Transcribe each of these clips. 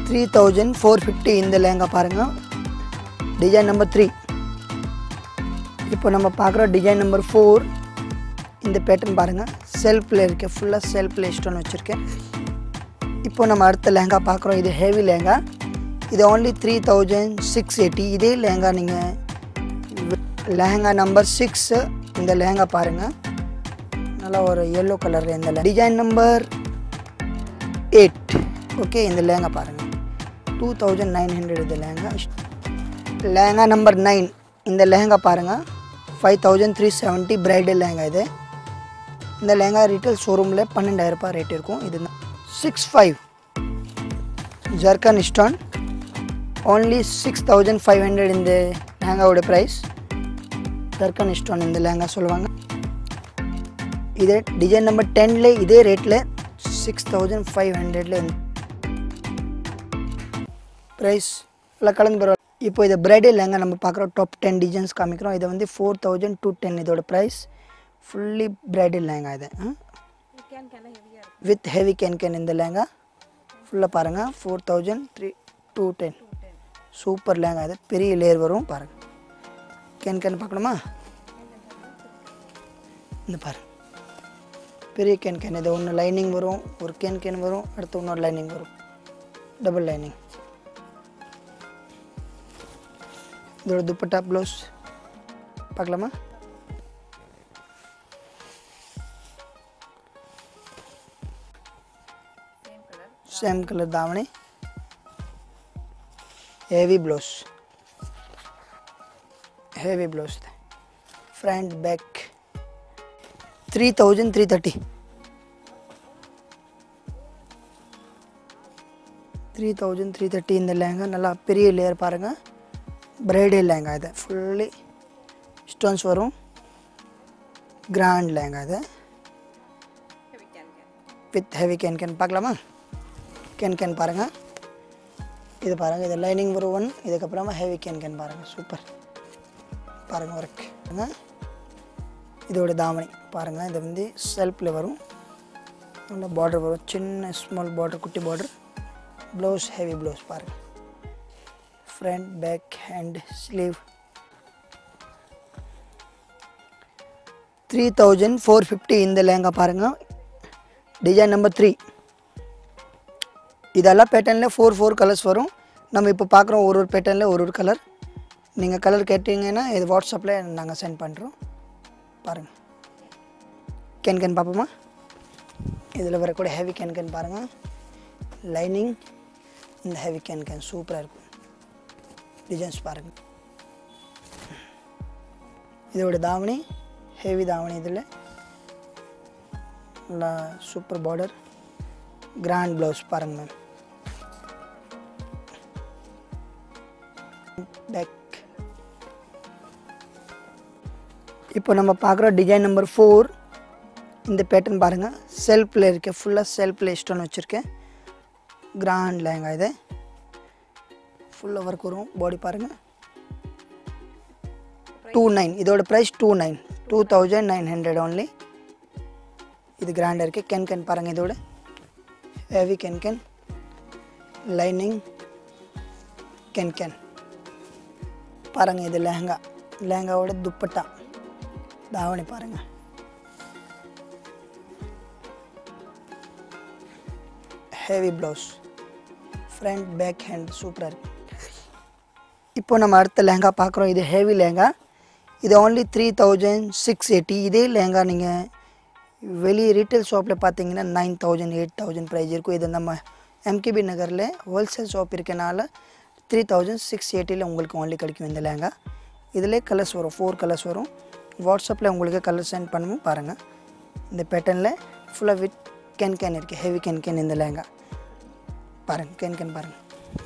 three thousand four fifty இந்த லேங்கா பாருங்கள் design number three இப்போ நம்ம பார்க்குற டிசைன் நம்பர் ஃபோர் இந்த பேட்டர்ன் பாருங்கள் செல்ஃபில் இருக்க ஃபுல்லாக செல்ஃபில் ஸ்டோன் வச்சுருக்கேன் இப்போ நம்ம அடுத்த லெஹங்கா பார்க்குறோம் இது ஹெவி லெஹங்கா இது only three thousand six eighty இதே லெஹங்கா நீங்கள் லெஹங்கா நம்பர் சிக்ஸ் இந்த லெஹங்கா பாருங்கள் நல்லா ஒரு எல்லோ கலரில் இந்த டிசைன் நம்பர் எயிட் ஓகே இந்த லெஹங்கா பாருங்கள் டூ தௌசண்ட் நைன் ஹண்ட்ரட் இது லெஹங்கா லெஹங்கா நம்பர் நைன் இந்த லெஹங்கா பாருங்கள் five thousand three seventy bridal lehenga இது இந்த லெஹங்கா ரீட்டைல் ஷோரூமில் பன்னெண்டாயிரம் ரூபாய் ரேட் இருக்கும் இது six five zircon stone only six thousand five hundred இந்த லெஹங்காவோட ப்ரைஸ் ஜர்கன் ஸ்டோன் இந்த லெஹங்கா சொல்லுவாங்க இதே டிசைன் நம்பர் டென்ல இதே ரேட்டில் சிக்ஸ் தௌசண்ட் ஃபைவ் ஹண்ட்ரட்ல ப்ரைஸ் எல்லாம் கலந்து பரவாயில்ல இப்போ இதை பிரைடல் லெஹங்கா நம்ம பார்க்குறோம் டாப் டென் டிசைன்ஸ் காமிக்கிறோம் இதை வந்து ஃபோர் தௌசண்ட் டூ டென் இதோட ப்ரைஸ் ஃபுல்லி பிரைடல் லெஹங்கா இது வித் ஹெவி கேன் கேன் இந்த லெஹங்கா ஃபுல்லாக பாருங்கள் four thousand three two ten super lehenga இது பெரிய லேயர் வரும் பாருங்கள் கேன் கேன் பார்க்கணுமா இந்த பாரு பெரிய கேன் கேன் இது ஒன்று லைனிங் வரும் ஒரு கேன் கேன் வரும் அடுத்து இன்னொரு லைனிங் வரும் டபுள் லைனிங் இதோட துப்பட்டா ப்ளவுஸ் பார்க்கலாமா same colour davani heavy blouse heavy blouse ಇದೆ front back three thousand three thirty three thousand three thirty இந்த லேங்கா நல்லா பெரிய லேயர் பாருங்கள் பிரைடல் லேங்கா இது ஃபுல்லி ஸ்டோன்ஸ் வரும் கிராண்ட் லேங்கா இது வித் ஹெவி கேன் கேன் பார்க்கலாமா கேன் கேன் பாருங்கள் இது பாருங்கள் இது லைனிங் வரும் ஒன் இதுக்கப்புறமா ஹெவி கேன் கேன் பாருங்கள் சூப்பர் பாருங்கள் ஒர்க் இதோட தாவணி பாருங்கள் இது வந்து செல்ஃபில் வரும் நல்ல பார்டர் வரும் சின்ன ஸ்மால் பார்டர் குட்டி பார்டர் ப்ளவுஸ் ஹெவி ப்ளவுஸ் பாருங்கள் front back hand sleeve three thousand four fifty இந்த லேங்கா பாருங்கள் டிசைன் நம்பர் த்ரீ இதெல்லாம் பேட்டர்னில் ஃபோர் ஃபோர் கலர்ஸ் வரும் நம்ம இப்போ பார்க்குறோம் ஒரு ஒரு பேட்டர்னில் ஒரு ஒரு கலர் நீங்கள் கலர் கேட்டிங்கன்னா இது வாட்ஸ்அப்பில் நாங்கள் சென்ட் பண்ணுறோம் பாருங்கள் கேன் கேன் பார்ப்போமா இதில் வரக்கூட ஹெவி கேன் கேன் பாருங்கள் லைனிங் இந்த ஹெவி கேன் கேன் சூப்பராக இருக்கும் டிசைன்ஸ் பாருங்கள் இதோட தாவணி ஹெவி தாவணி இதில் நல்லா சூப்பர் பார்டர் கிராண்ட் ப்ளவுஸ் பாருங்கள் மேம் பேக் இப்போ நம்ம பார்க்குற டிசைன் நம்பர் ஃபோர் இந்த பேட்டர்ன் பாருங்கள் செல்ஃபில் இருக்க ஃபுல்லாக செல்ஃபில் ஸ்டோன் வச்சுருக்கேன் கிராண்ட் லேங்கா இது ஃபுல்லாக ஒர்க் வரும் பாடி பாருங்கள் டூ நைன் இதோட price two nine two thousand nine hundred only இது கிராண்டாக இருக்குது கேன் கேன் பாருங்கள் இதோட heavy can can lining can can பாருங்கள் இது லெஹங்கா லெஹங்காவோட துப்பட்டா தாவணி பாருங்கள் heavy blouse front back hand சூப்பராக இருக்கு இப்போ நம்ம அடுத்த லெஹங்கா பார்க்குறோம் இது ஹெவி லெஹங்கா இது only three thousand six eighty இதே லெஹங்கா நீங்கள் வெளியே ரீட்டைல் ஷாப்பில் பார்த்தீங்கன்னா nine thousand eight thousand price இருக்கும் இது நம்ம எம்கேபி நகரில் ஹோல்சேல் ஷாப் இருக்கனால த்ரீ தௌசண்ட் சிக்ஸ் எயிட்டியில் உங்களுக்கு ஓன்லி கிடைக்கும் இந்த லேங்கா இதிலே கலர்ஸ் வரும் ஃபோர் கலர்ஸ் வரும் வாட்ஸ்அப்பில் உங்களுக்கு கலர் சென்ட் பண்ணுவோம் பாருங்கள் இந்த பேட்டர்னில் ஃபுல்லாக வித் கேன் கேன் இருக்குது ஹெவி கேன் கேன் இந்த லேங்கா பாருங்கள் கேன் கேன் பாருங்கள்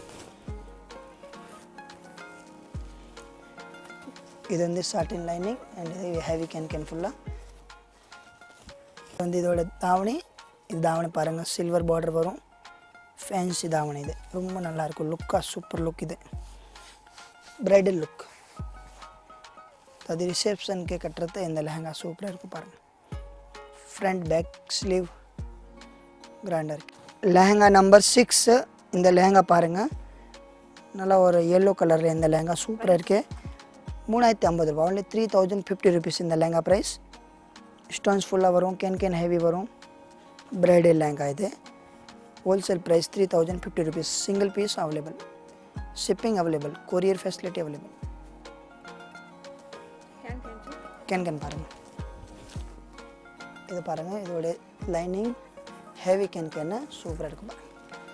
இது வந்து சாட்டின் லைனிங் அண்ட் இது ஹெவி கேன் கேன் ஃபுல்லாக வந்து இதோட தாவணி இது தாவணி பாருங்கள் சில்வர் பார்டர் வரும் ஃபேன்சி தாவணி இது ரொம்ப நல்லாயிருக்கும் லுக்காக சூப்பர் லுக் இது பிரைடல் லுக் அது ரிசப்ஷனுக்கு கட்டுறது இந்த லெஹங்கா சூப்பராக இருக்கும் பாருங்கள் ஃப்ரண்ட் பேக் ஸ்லீவ் கிராண்டாக இருக்குது லெஹங்கா நம்பர் சிக்ஸ் இந்த லெஹங்கா பாருங்கள் நல்லா ஒரு எல்லோ கலரில் இந்த லெஹங்கா சூப்பராக இருக்குது மூணாயிரத்தி ஐம்பது ரூபா only three thousand fifty rupees இந்த லெஹங்கா ப்ரைஸ் ஸ்டோன்ஸ் ஃபுல்லாக வரும் கேன் கேன் ஹெவி வரும் பிரைடல் லெஹங்கா இது wholesale price three thousand fifty rupees single piece available shipping available courier facility available can can பாருங்கள் இது பாருங்கள் இதோட லைனிங் ஹெவி கேன் கேன்னு சூப்பராக இருக்கும் பாருங்கள்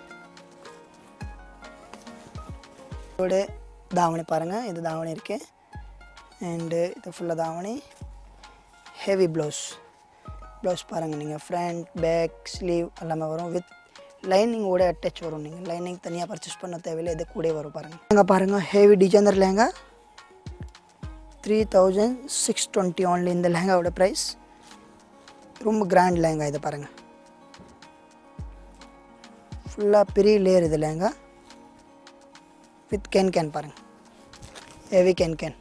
இதோட தாவணி பாருங்கள் இது தாவணி இருக்கு அண்டு இது ஃபுல்லாக தாவணி ஹெவி ப்ளவுஸ் ப்ளவுஸ் பாருங்கள் நீங்கள் ஃப்ரண்ட் பேக் ஸ்லீவ் எல்லாமே வரும் வித் லைனிங்கோட அட்டாச் வரும் நீங்கள் லைனிங் தனியாக பர்ச்சேஸ் பண்ண தேவையில்லை இது கூட வரும் பாருங்கள் லெஹங்கா பாருங்கள் heavy designer lehenga three thousand six twenty only இந்த லெஹங்காவோட ப்ரைஸ் ரொம்ப கிராண்ட் லெஹங்கா இது பாருங்கள் ஃபுல்லாக பெரிய லேயர் இது லெஹங்கா வித் கேன் கேன் பாருங்கள் ஹெவி கேன் கேன்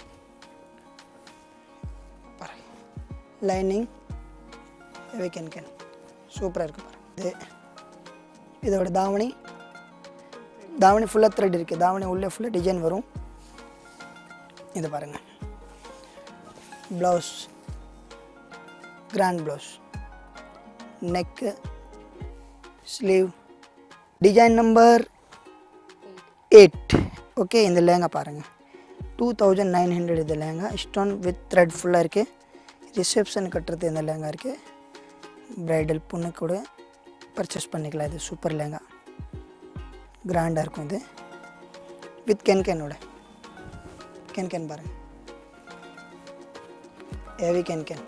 பாருங்க லைனிங் ஹெவி கேன் கேன் சூப்பராக இருக்குது பாருங்க இது இதோட தாவணி தாவணி ஃபுல்லாக த்ரெட் இருக்குது தாவணி உள்ளே ஃபுல்லாக டிசைன் வரும் இது பாருங்கள் blouse grand blouse neck sleeve design number eight okay இந்த லேங்கா பாருங்கள் டூ தௌசண்ட் நைன் ஹண்ட்ரட் இது லேங்கா ஸ்டோன் வித் த்ரெட் ஃபுல்லாக இருக்குது ரிசப்ஷன் கட்டுறது இந்த லேங்கா இருக்குது ப்ரைடல் பொண்ணு கூட பர்ச்சேஸ் பண்ணிக்கலாம் இது சூப்பர் லேங்கா கிராண்டாக இருக்கும் இது வித் கேன் கேனோட கேன் கேன் பாருங்கள் heavy can can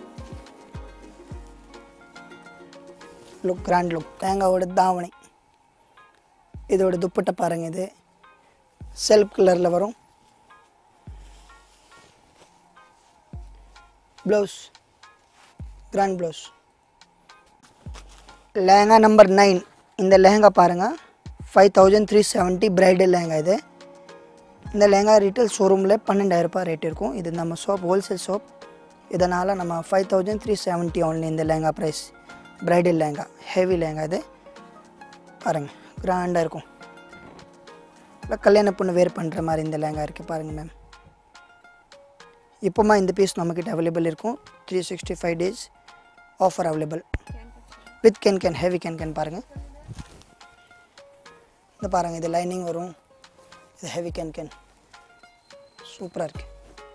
look grand look தேங்காவோட தாவணி இதோட துப்பட்டை பாருங்கள் இது செல்ஃப் கலரில் வரும் blouse grand blouse lehenga number nine இந்த லெஹங்கா பாருங்கள் five thousand three seventy bridal lehenga இது இந்த லெஹங்கா ரீட்டைல் ஷோரூமில் பன்னெண்டாயிரம் ரூபாய் ரேட் இருக்கும் இது நம்ம ஷாப் ஹோல்சேல் ஷாப் இதனால் நம்ம five thousand three seventy only இந்த lehenga price bridal lehenga heavy lehenga இது பாருங்கள் கிராண்டாக இருக்கும் இல்லை கல்யாண பொண்ணு வேர் பண்ணுற மாதிரி இந்த லேங்கா இருக்குது பாருங்கள் மேம் இப்போமா இந்த பீஸ் நம்மக்கிட்ட அவைலபிள் இருக்கும் three sixty five days offer available with can can heavy can can பாருங்கள் இந்த பாருங்கள் இது லைனிங் வரும் இது ஹெவி கேன் கேன் சூப்பராக இருக்குது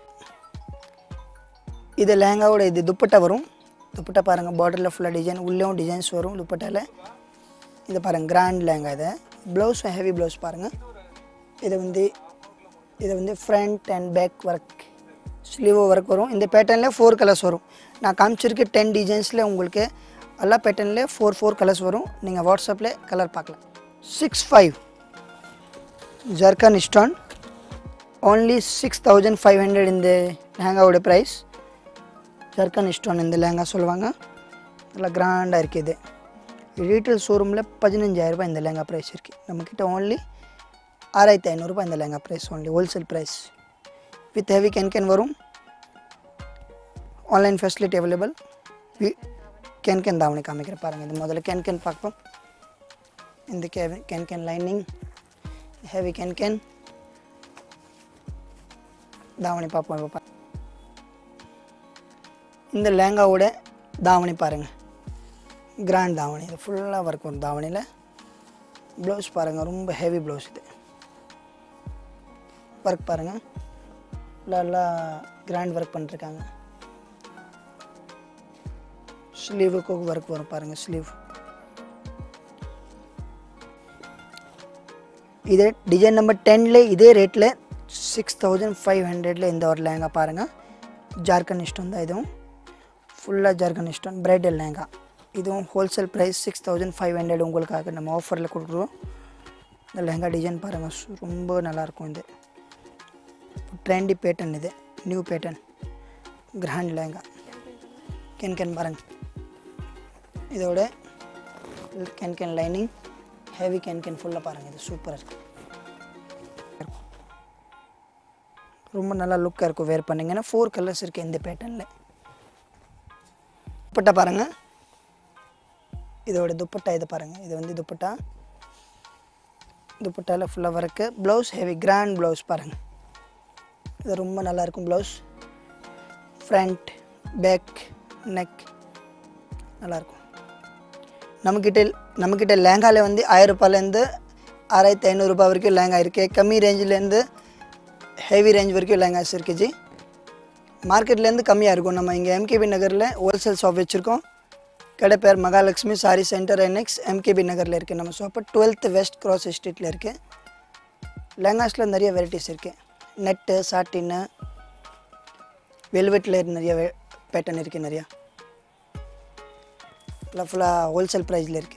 இது லேங்காவோட இது துப்பட்டா வரும் துப்பட்டா பாருங்கள் பார்டரில் ஃபுல்லாக டிசைன் உள்ளேயும் டிசைன்ஸ் வரும் துப்பட்டாவில் இது பாருங்கள் கிராண்ட் லேங்கா இது ப்ளவுஸ் ஹெவி ப்ளவுஸ் பாருங்கள் இது வந்து இது வந்து front and back work sleeve work வரும் இந்த பேட்டர்னில் ஃபோர் கலர்ஸ் வரும் நான் காமிச்சிருக்க டென் டிசைன்ஸில் உங்களுக்கு எல்லா பேட்டர்னில் ஃபோர் ஃபோர் கலர்ஸ் வரும் நீங்கள் வாட்ஸ்அப்பில் கலர் பார்க்கலாம் six five zircon stone only six thousand five hundred இந்த லெஹங்காவோட ப்ரைஸ் ஜர்கன் ஸ்டோன் இந்த லெஹங்கா சொல்லுவாங்க நல்லா கிராண்டாக இருக்குது இது ரீட்டைல் ஷோரூமில் பதினஞ்சாயிரரூபா இந்த லெஹங்கா ப்ரைஸ் இருக்குது நம்மக்கிட்ட ஓன்லி ஆறாயிரத்தி ஐநூறுரூபா இந்த lehenga price only wholesale price with heavy can can வரும் online facility available can can தாவணி காமிக்கிறேன் பாருங்கள் இது முதல்ல கேன் கேன் பார்ப்போம் இந்த கே can can lining heavy can can தாவணி பார்ப்போம் இப்போ பா- இந்த லேங்காவோட தாவணி பாருங்கள் கிராண்ட் தாவணி இது ஃபுல்லாக ஒர்க் வரும் தாவணியில் ப்ளவுஸ் பாருங்கள் ரொம்ப ஹெவி ப்ளவுஸ் இது ஒர்க் பாருங்கள் நல்லா கிராண்ட் ஒர்க் பண்ணிருக்காங்க ஸ்லீவுக்கு ஒர்க் வரும் பாருங்கள் ஸ்லீவ் இதே டிசைன் நம்பர் டென்ல இதே ரேட்டில் சிக்ஸ் தௌசண்ட் ஃபைவ் ஹண்ட்ரட்ல இந்த ஒரு லேங்கா பாருங்கள் ஜார்க்கண்ட் ஸ்டோன் தான் இதுவும் ஃபுல்லாக ஜார்க்கண்ட் ஸ்டோன் பிரைடல் லேங்கா இதுவும் wholesale price six thousand five hundred உங்களுக்காக நம்ம ஆஃபரில் கொடுக்குறோம் இந்த லெஹங்கா டிசைன் பாருங்கள் சு- ரொம்ப நல்லாயிருக்கும் இது ட்ரெண்டி பேட்டர்ன் இது new pattern grand lehenga can can பாருங்கள் இதோட can can lining heavy can can ஃபுல்லாக பாருங்கள் இது சூப்பராக இருக்குது ரொம்ப நல்லா லுக்காக இருக்கும் வேர் பண்ணிங்கன்னா ஃபோர் கலர்ஸ் இருக்குது இந்த பேட்டர்னில் துப்பட்டா பாருங்கள் இதோட துப்பட்டா இது பாருங்கள் இது வந்து துப்பட்டா துப்பட்டாவில் ஃபுல்லாக work blouse heavy grand blouse பாருங்கள் இது ரொம்ப நல்லாயிருக்கும் ப்ளவுஸ் ஃப்ரண்ட் பேக் நெக் நல்லாயிருக்கும் நம்மக்கிட்ட நம்மக்கிட்ட லேங்காவில் வந்து ஆயிரம் ரூபாயிலேருந்து ஆறாயிரத்தி ஐநூறுரூபா வரைக்கும் லேங்கா இருக்குது கம்மி ரேஞ்சிலேருந்து ஹெவி ரேஞ்ச் வரைக்கும் லேங்காஸ் இருக்குது ஜி மார்க்கெட்லேருந்து கம்மியாக இருக்கும் நம்ம இங்கே எம்கேபி நகரில் ஹோல்சேல் ஷாப் வச்சுருக்கோம் கடை பேர் மகாலட்சுமி சாரி சென்டர் என்எக்ஸ் எம்கேபி நகரில் இருக்குது நம்ம ஷாப்பு டுவெல்த் வெஸ்ட் கிராஸ் ஸ்ட்ரீட்டில் இருக்குது லெங்காஸில் நிறைய வெரைட்டிஸ் இருக்குது நெட்டு சாட்டின்னு வெல்வெட்டில் நிறைய பேட்டர்ன் இருக்குது நிறையா எல்லாம் ஃபுல்லாக ஹோல்சேல் ப்ரைஸில் இருக்குது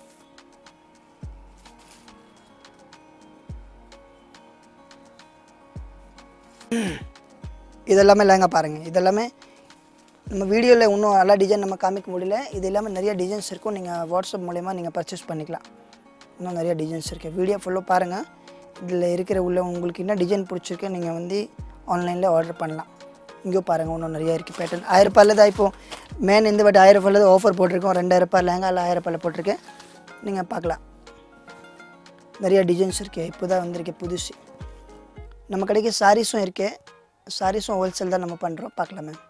இதெல்லாமே லேங்கா பாருங்கள் இதெல்லாமே நம்ம வீடியோவில் இன்னும் எல்லா டிசைன் நம்ம காமிக்க முடியல இது எல்லாமே நிறைய டிசைன்ஸ் இருக்கும் நீங்கள் வாட்ஸ்அப் மூலயமா நீங்கள் பர்ச்சேஸ் பண்ணிக்கலாம் இன்னும் நிறைய டிசைன்ஸ் இருக்குது வீடியோ ஃபுல்லாக பாருங்கள் இதில் இருக்கிற உள்ள உங்களுக்கு என்ன டிசைன் பிடிச்சிருக்கு நீங்கள் வந்து ஆன்லைனில் ஆர்டர் பண்ணலாம் இங்கேயும் பாருங்கள் இன்னும் நிறைய இருக்குது பேட்டர்ன் ஆயிரம் ரூபாயில் தான் இப்போது மேன் இந்த வாட்டி ஆயிரம் ரூபாயில் தான் ஆஃபர் போட்டிருக்கோம் ரெண்டாயிரம் ரூபாய் லேங்காவில் ஆயிரம் ரூபாயில் போட்டிருக்கேன் நீங்கள் பார்க்கலாம் நிறைய டிசைன்ஸ் இருக்குது இப்போ தான் வந்திருக்கு புதுசு நம்ம கடைக்கு சாரீஸும் இருக்குது சாரீஸும் ஹோல்சேல் தான் நம்ம பண்ணுறோம் பார்க்கலாம் மேம்